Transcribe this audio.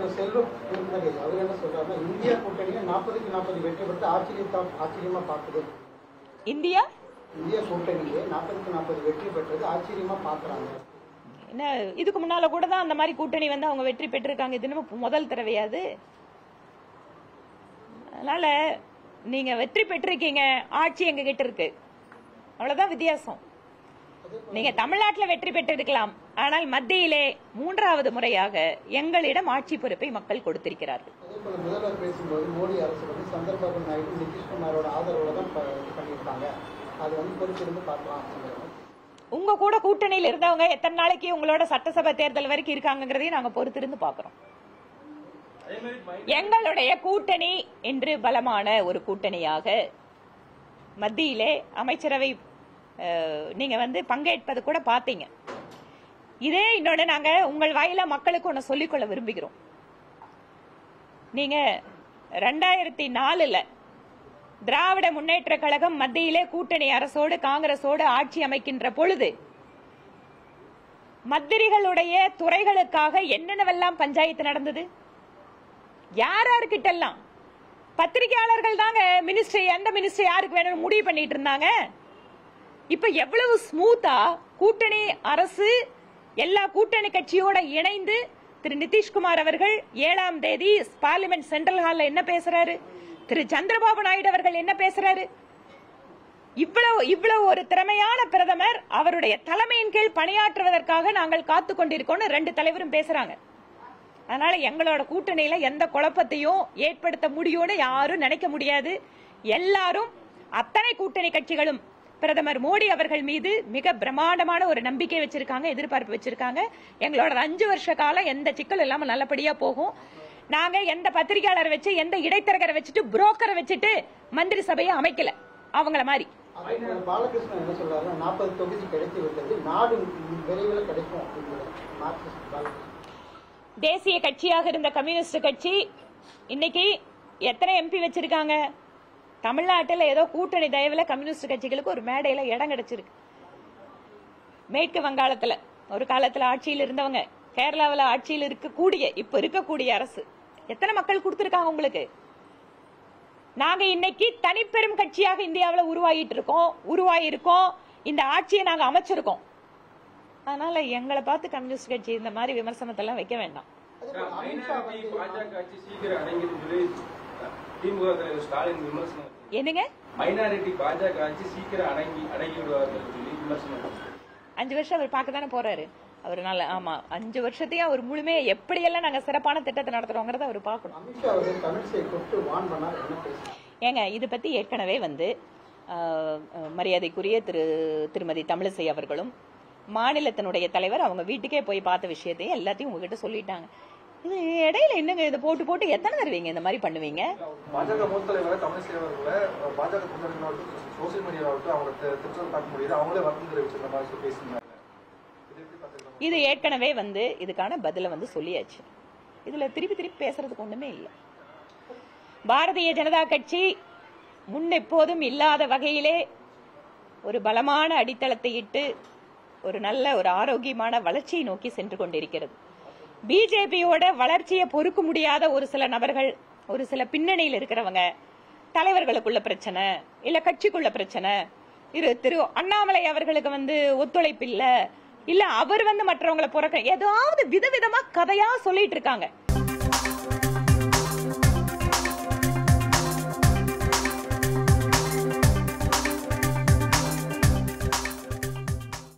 திரு செல்வ பெருந்தகை அவர் என்ன சொல்றாருன்னா இந்தியா கூட்டணியை நாற்பதுக்கு நாற்பது வெற்றி பெற்று ஆச்சரியத்தா ஆச்சரியமா பார்க்குது இந்தியா இந்திய கூட்டணியே நாற்பதுக்கு நாற்பது வெற்றி பெற்றது ஆச்சரியமா பாக்குறாங்க என்ன இதுக்கு முன்னால கூட தான் அந்த மாதிரி கூட்டணி வந்து அவங்க வெற்றி பெற்றிருக்காங்க இது என்னமோ முதல் தடவையாது அதனால நீங்க வெற்றி பெற்றிருக்கீங்க ஆட்சி எங்க கிட்ட இருக்கு அவ்வளவுதான் வித்தியாசம் நீங்க தமிழ்நாட்டில் வெற்றி பெற்றிருக்கலாம் ஆனால் மத்தியிலே மூன்றாவது முறையாக எங்களிடம் ஆட்சி பொறுப்பை மக்கள் கொடுத்திருக்கிறார்கள் அதே போல முதல்வர் பேசும்போது மோடி அரசு வந்து சந்திரபாபு நாயுடு நிதிஷ்குமாரோட ஆதரவோட தான் ப- இது பண்ணியிருக்காங்க அது வந்து பொறுத்திருந்து பார்க்கலாம் அப்படிங்கிறது உங்க கூட கூட்டணியில் இருந்தவங்க எத்தனை நாளைக்கு உங்களோட சட்டசபை தேர்தல் வரைக்கும் இருக்காங்கங்கிறதையும் நாங்க பொறுத்திருந்து பாக்குறோம் எங்களுடைய கூட்டணி என்று பலமான ஒரு கூட்டணியாக மத்தியிலே அமைச்சரவை அஹ், நீங்க வந்து பங்கேற்பது கூட பாத்தீங்க இதே இன்னொன்னு நாங்க உங்கள் வாயில மக்களுக்கு ஒன்னு சொல்லிக்கொள்ள விரும்புகிறோம் நீங்க ரெண்டாயிரத்தி நாலுல திராவிட முன்னேற்ற கழகம் மத்தியிலே கூட்டணி அரசோடு காங்கிரஸோடு ஆட்சி அமைக்கின்ற பொழுது மந்திரிகளுடைய துறைகளுக்காக என்னென்னவெல்லாம் பஞ்சாயத்து நடந்தது யார் யாருக்கிட்டெல்லாம் பத்திரிகையாளர்கள் தாங்க மினிஸ்ட்ரி எந்த மினிஸ்ட்ரி யாருக்கு வேணும்னு முடிவு பண்ணிட்டு இருந்தாங்க இப்ப எவ்வளவு ஸ்மூத்தா கூட்டணி அரசு எல்லா கூட்டணி கட்சியோட இணைந்து திரு நிதிஷ்குமார் அவர்கள் ஏழாம் தேதி பார்லிமெண்ட் சென்ட்ரல் ஹால்ல என்ன பேசுறாரு திரு சந்திரபாபு நாயுடு அவர்கள் என்ன பேசுறாரு இவ்வளவு இவ்வளவு ஒரு திறமையான பிரதமர் அவருடைய தலைமையின் கீழ் பணியாற்றுவதற்காக நாங்கள் காத்து கொண்டிருக்கோம்னு ரெண்டு தலைவரும் பேசுறாங்க அதனால எங்களோட கூட்டணியில எந்த குழப்பத்தையும் ஏற்படுத்த முடியும்னு யாரும் நினைக்க முடியாது எல்லாரும் அத்தனை கூட்டணி கட்சிகளும் பிரதமர் மோடி அவர்கள் மீது மிக பிரம்மாண்டமான ஒரு நம்பிக்கை வச்சிருக்காங்க எதிர்பார்ப்பு வச்சிருக்காங்க எங்களோட அஞ்சு வருஷ காலம் எந்த சிக்கல் இல்லாம நல்லபடியா போகும் நாங்க எந்த பத்திரிகையாளரை வச்சு எந்த இடைத்தரகரை வச்சுட்டு புரோக்கரை வச்சுட்டு மந்திரி சபையை அமைக்கல அவங்கள மாதிரி அதே போல பாலகிருஷ்ணன் என்ன சொல்றாருன்னா நாற்பது தொகுதி கிடைத்து விட்டது நாடு விரைவில் கிடைக்கும் அப்படிங்கிறார் மார்க்சிஸ்ட் பாலகிருஷ்ணன் தேசிய கட்சியாக இருந்த கம்யூனிஸ்ட் கட்சி இன்னைக்கு எத்தனை எம்பி வச்சிருக்காங்க தமிழ்நாட்டில் ஏதோ கூட்டணி தயவுல கம்யூனிஸ்ட் கட்சிகளுக்கு ஒரு மேடையில இடம் கிடைச்சிருக்கு மேற்கு வங்காளத்துல ஒரு காலத்துல ஆட்சியில் இருந்தவங்க கேரளாவில் ஆட்சியில் இருக்கக்கூடிய இப்ப இருக்கக்கூடிய அரசு எத்தனை மக்கள் கொடுத்திருக்காங்க உங்களுக்கு நாங்க இன்னைக்கு தனிப்பெரும் கட்சியாக இந்தியாவில் உருவாகிட்டு இருக்கோம் உருவாகி இருக்கோம் இந்த ஆட்சியை நாங்க அமைச்சிருக்கோம் அதனால எங்களை பார்த்து கம்யூனிஸ்ட் கட்சி இந்த மாதிரி விமர்சனத்தை எல்லாம் வைக்க வேண்டாம் அதே போல அமித்ஷா மைனாரிட்டி வந்து பாஜக ஆட்சி சீக்கிரம் அடங்கிடும் சொல்லி திமுக தலைவர் ஸ்டாலின் விமர்சனம் என்னங்க மைனாரிட்டி பாஜக ஆட்சி சீக்கிரம் அடங்கி அடங்கி விடுவார்கள் சொல்லி விமர்சனம் அஞ்சு வருஷம் அவர் பார்க்க தானே போறாரு அவர் நல்ல ஆமா அஞ்சு வருஷத்தையும் அவர் முழுமையா எப்படியெல்லாம் நாங்க சிறப்பான திட்டத்தை நடத்துறோங்கிறத அவர் பார்க்கணும் அமித்ஷா அவர்கள் தமிழிசையை கூப்பிட்டு வான் பண்ணார் என்ன பேசுறாரு ஏங்க இது பத்தி ஏற்கனவே வந்து ஆஹ், ஆஹ், மரியாதைக்குரிய திரு திருமதி தமிழிசை அவர்களும் மாநிலத்தினுடைய தலைவர் அவங்க வீட்டுக்கே போய் பார்த்த விஷயத்தையும் எல்லாத்தையும் உங்ககிட்ட சொல்லிட்டாங்க இது இடையில என்னங்க இதை போட்டு போட்டு எத்தனை தருவீங்க இந்த மாதிரி பண்ணுவீங்க பாஜக மூத்த தலைவரை தமிழிசை அவர்களை பாஜக தொண்டர்களாகட்டும் சோசியல் மீடியாவாகட்டும் அவங்க தி- திட்டம் பார்க்க முடியுது அவங்களே வருத்தம் தெரிவிச்சிருந்த மாதிரி சொல்லி பேசியிருந்தாங்க இது எப்படி பார்த்துக்கலாம் இது ஏற்கனவே வந்து இதுக்கான பதில வந்து சொல்லியாச்சு இதுல திருப்பி திருப்பி பேசுறதுக்கு ஒண்ணுமே இல்லை பாரதிய ஜனதா கட்சி முன் எப்போதும் இல்லாத வகையிலே ஒரு பலமான அடித்தளத்தை இட்டு ஒரு நல்ல ஒரு ஆரோக்கியமான வளர்ச்சியை நோக்கி சென்று கொண்டிருக்கிறது பிஜேபியோட வளர்ச்சியை பொறுக்க முடியாத ஒரு சில நபர்கள் ஒரு சில பின்னணியில் இருக்கிறவங்க தலைவர்களுக்குள்ள பிரச்சனை இல்ல கட்சிக்குள்ள பிரச்சனை இரு திரு அண்ணாமலை அவர்களுக்கு வந்து ஒத்துழைப்பு இல்ல இல்ல அவர் வந்து மற்றவங்களை புறக்க ஏதாவது விதவிதமா கதையா சொல்லிட்டு இருக்காங்க